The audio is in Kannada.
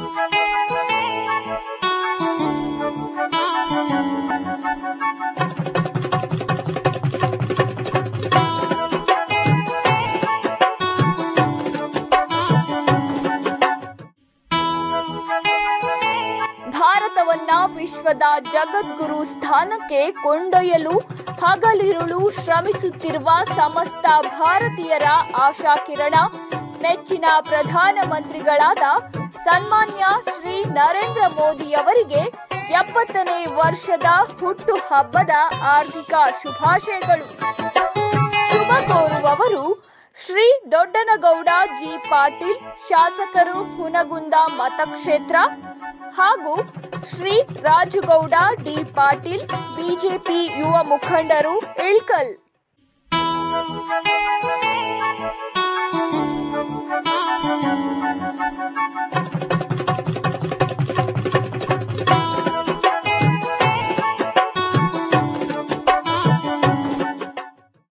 ಭಾರತವನ್ನ ವಿಶ್ವದ ಜಗದ್ಗುರು ಸ್ಥಾನಕ್ಕೆ ಕೊಂಡೊಯ್ಯಲು ಹಗಲಿರುಳು ಶ್ರಮಿಸುತ್ತಿರುವ ಸಮಸ್ತ ಭಾರತೀಯರ ಆಶಾಕಿರಣ ನೆಚ್ಚಿನ ಪ್ರಧಾನಮಂತ್ರಿಗಳಾದ ಸನ್ಮಾನ್ಯ ಶ್ರೀ ನರೇಂದ್ರ ಮೋದಿಯವರಿಗೆ ಎಪ್ಪತ್ತನೇ ವರ್ಷದ ಹುಟ್ಟು ಹಬ್ಬದ ಆರ್ಥಿಕ ಶುಭಾಶಯಗಳು ಶುಭ ಕೋರುವವರು ಶ್ರೀ ದೊಡ್ಡನಗೌಡ ಜಿ ಪಾಟೀಲ್ ಶಾಸಕರು ಹುನಗುಂದ ಮತಕ್ಷೇತ್ರ ಹಾಗೂ ಶ್ರೀ ರಾಜುಗೌಡ ಡಿ ಪಾಟೀಲ್ ಬಿಜೆಪಿ ಯುವ ಮುಖಂಡರು ಇಳ್ಕಲ್